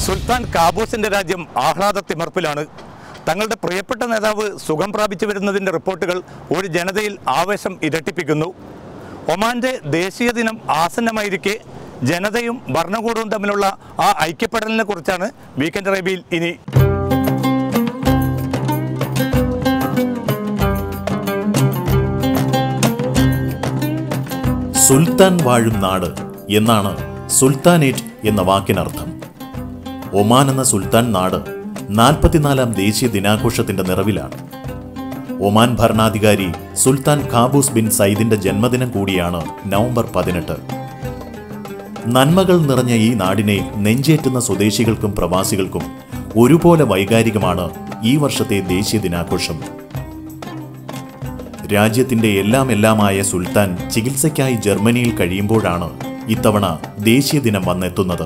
സുൽത്താൻ കാബൂസിന്റെ രാജ്യം ആഹ്ലാദ തിമർപ്പിലാണ് തങ്ങളുടെ പ്രിയപ്പെട്ട നേതാവ് സുഖം പ്രാപിച്ചു വരുന്നതിൻ്റെ റിപ്പോർട്ടുകൾ ഒരു ജനതയിൽ ആവേശം ഇരട്ടിപ്പിക്കുന്നു ഒമാന്റെ ദേശീയ ദിനം ആസന്നമായിരിക്കെ ജനതയും ഭരണകൂടവും തമ്മിലുള്ള ആ ഐക്യപ്പെടലിനെ കുറിച്ചാണ് വീക്കെൻഡ് റേബിയിൽ ഇനി സുൽത്താൻ വാഴും നാട് എന്നാണ് സുൽത്താനേറ്റ് എന്ന വാക്കിനർത്ഥം ഒമാൻ എന്ന സുൽത്താൻ നാട് നാൽപ്പത്തിനാലാം ദേശീയ ദിനാഘോഷത്തിന്റെ നിറവിലാണ് ഒമാൻ ഭരണാധികാരി സുൽത്താൻ ഖാബൂസ് ബിൻ സയ്യിദിന്റെ ജന്മദിനം കൂടിയാണ് നവംബർ പതിനെട്ട് നന്മകൾ നിറഞ്ഞ ഈ നാടിനെ നെഞ്ചേറ്റുന്ന സ്വദേശികൾക്കും പ്രവാസികൾക്കും ഒരുപോലെ വൈകാരികമാണ് ഈ വർഷത്തെ ദേശീയ ദിനാഘോഷം രാജ്യത്തിന്റെ എല്ലാം എല്ലാമായ സുൽത്താൻ ചികിത്സയ്ക്കായി ജർമ്മനിയിൽ കഴിയുമ്പോഴാണ് ഇത്തവണ ദേശീയ ദിനം വന്നെത്തുന്നത്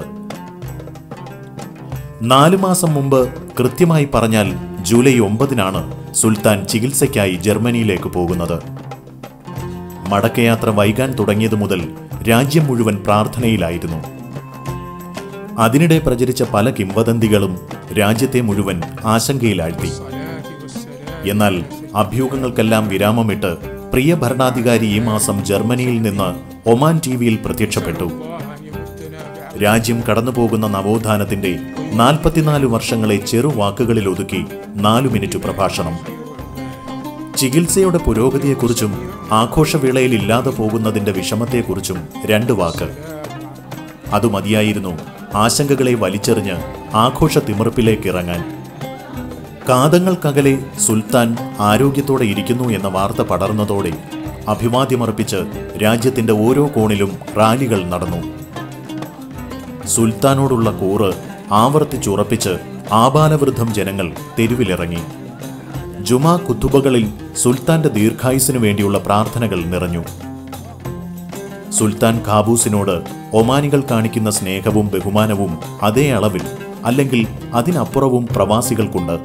നാലു മാസം മുമ്പ് കൃത്യമായി പറഞ്ഞാൽ ജൂലൈ ഒമ്പതിനാണ് സുൽത്താൻ ചികിത്സയ്ക്കായി ജർമ്മനിയിലേക്ക് പോകുന്നത് മടക്കയാത്ര വൈകാൻ തുടങ്ങിയതു മുതൽ രാജ്യം മുഴുവൻ പ്രാർത്ഥനയിലായിരുന്നു അതിനിടെ പ്രചരിച്ച പല കിംവദന്തികളും രാജ്യത്തെ മുഴുവൻ ആശങ്കയിലാഴ്ത്തി എന്നാൽ അഭ്യൂഹങ്ങൾക്കെല്ലാം വിരാമമിട്ട് പ്രിയ ഭരണാധികാരി ഈ മാസം ജർമ്മനിയിൽ നിന്ന് ഒമാൻ ടി വിയിൽ പ്രത്യക്ഷപ്പെട്ടു രാജ്യം കടന്നുപോകുന്ന നവോത്ഥാനത്തിന്റെ നാൽപ്പത്തിനാല് വർഷങ്ങളെ ചെറുവാക്കുകളിൽ ഒതുക്കി നാലു മിനിറ്റ് പ്രഭാഷണം ചികിത്സയുടെ പുരോഗതിയെക്കുറിച്ചും ആഘോഷവേളയിൽ ഇല്ലാതെ പോകുന്നതിന്റെ വിഷമത്തെക്കുറിച്ചും രണ്ട് വാക്ക് അതു മതിയായിരുന്നു ആശങ്കകളെ വലിച്ചെറിഞ്ഞ് ആഘോഷ തിമിർപ്പിലേക്ക് ഇറങ്ങാൻ കാതങ്ങൾക്കകലെ സുൽത്താൻ ആരോഗ്യത്തോടെ ഇരിക്കുന്നു എന്ന വാർത്ത പടർന്നതോടെ അഭിവാദ്യമർപ്പിച്ച് രാജ്യത്തിന്റെ ഓരോ കോണിലും റാലികൾ നടന്നു സുൽത്താനോടുള്ള കൂറ് ആവർത്തിച്ചുറപ്പിച്ച് ആബാലവൃദ്ധം ജനങ്ങൾ തെരുവിലിറങ്ങി ജുമാ കുത്തുബകളിൽ സുൽത്താന്റെ ദീർഘായുസിനു വേണ്ടിയുള്ള പ്രാർത്ഥനകൾ നിറഞ്ഞു സുൽത്താൻ ഖാബൂസിനോട് ഒമാനികൾ കാണിക്കുന്ന സ്നേഹവും ബഹുമാനവും അതേ അളവിൽ അല്ലെങ്കിൽ അതിനപ്പുറവും പ്രവാസികൾക്കുണ്ട്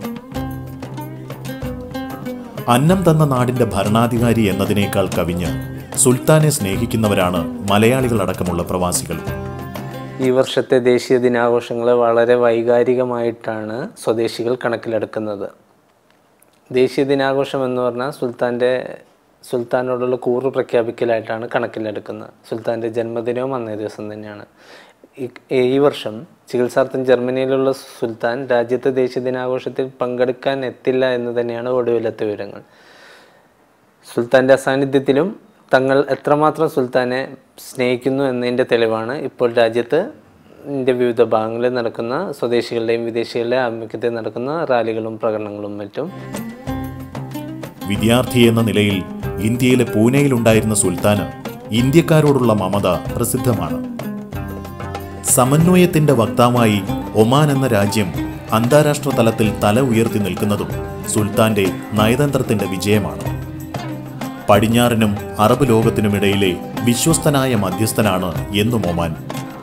അന്നം തന്ന നാടിന്റെ ഭരണാധികാരി എന്നതിനേക്കാൾ കവിഞ്ഞ് സുൽത്താനെ സ്നേഹിക്കുന്നവരാണ് മലയാളികളടക്കമുള്ള പ്രവാസികൾ ഈ വർഷത്തെ ദേശീയ ദിനാഘോഷങ്ങളെ വളരെ വൈകാരികമായിട്ടാണ് സ്വദേശികൾ കണക്കിലെടുക്കുന്നത് ദേശീയ ദിനാഘോഷം എന്ന് പറഞ്ഞാൽ സുൽത്താൻ്റെ സുൽത്താനോടുള്ള കൂറ് പ്രഖ്യാപിക്കലായിട്ടാണ് കണക്കിലെടുക്കുന്നത് സുൽത്താൻ്റെ ജന്മദിനവും അന്നേ ദിവസം തന്നെയാണ് ഈ- ഈ വർഷം ചികിത്സാർത്ഥം ജർമ്മനിയിലുള്ള സുൽത്താൻ രാജ്യത്തെ ദേശീയ ദിനാഘോഷത്തിൽ പങ്കെടുക്കാൻ എത്തില്ല എന്ന് തന്നെയാണ് ഒടുവിലത്തെ വിവരങ്ങൾ സുൽത്താൻ്റെ അസാന്നിധ്യത്തിലും തങ്ങൾ എത്രമാത്രം സുൽത്താനെ സ്നേഹിക്കുന്നു എന്നതിൻ്റെ തെളിവാണ് ഇപ്പോൾ രാജ്യത്ത് ഇന്ത്യ വിവിധ ഭാഗങ്ങളിൽ നടക്കുന്ന സ്വദേശികളുടെയും വിദേശികളുടെയും ആഭിമുഖ്യത്തിൽ നടക്കുന്ന റാലികളും പ്രകടനങ്ങളും മറ്റും വിദ്യാർത്ഥി എന്ന നിലയിൽ ഇന്ത്യയിലെ പൂനെയിലുണ്ടായിരുന്ന സുൽത്താന് ഇന്ത്യക്കാരോടുള്ള മമത പ്രസിദ്ധമാണ് സമന്വയത്തിന്റെ വക്താവായി ഒമാൻ എന്ന രാജ്യം അന്താരാഷ്ട്ര തലത്തിൽ തല ഉയർത്തി നിൽക്കുന്നതും സുൽത്താന്റെ നയതന്ത്രത്തിന്റെ വിജയമാണ് പടിഞ്ഞാറിനും അറബ് ലോകത്തിനുമിടയിലെ വിശ്വസ്തനായ മധ്യസ്ഥനാണ് എന്നും ഒമാൻ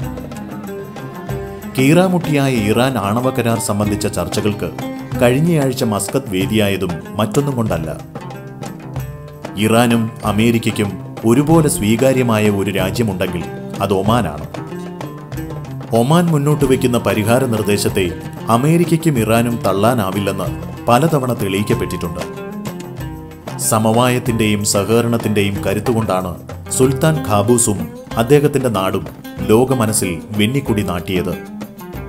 കീറാമുട്ടിയായ ഇറാൻ ആണവ കരാർ സംബന്ധിച്ച ചർച്ചകൾക്ക് കഴിഞ്ഞയാഴ്ച മസ്കത്ത് വേദിയായതും മറ്റൊന്നും കൊണ്ടല്ല ഇറാനും അമേരിക്കയ്ക്കും ഒരുപോലെ സ്വീകാര്യമായ ഒരു രാജ്യമുണ്ടെങ്കിൽ അത് ഒമാനാണ് ഒമാൻ മുന്നോട്ട് വയ്ക്കുന്ന പരിഹാര നിർദ്ദേശത്തെ അമേരിക്കയ്ക്കും ഇറാനും തള്ളാനാവില്ലെന്ന് പലതവണ തെളിയിക്കപ്പെട്ടിട്ടുണ്ട് സമവായത്തിന്റെയും സഹകരണത്തിന്റെയും കരുത്തുകൊണ്ടാണ് സുൽത്താൻ ഖാബൂസും അദ്ദേഹത്തിന്റെ നാടും ലോകമനസ്സിൽ വെന്നിക്കുടി നാട്ടിയത്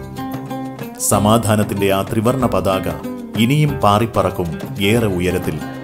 സമാധാനത്തിന്റെ ആ ത്രിവർണ പതാക ഇനിയും പാറിപ്പറക്കും ഏറെ ഉയരത്തിൽ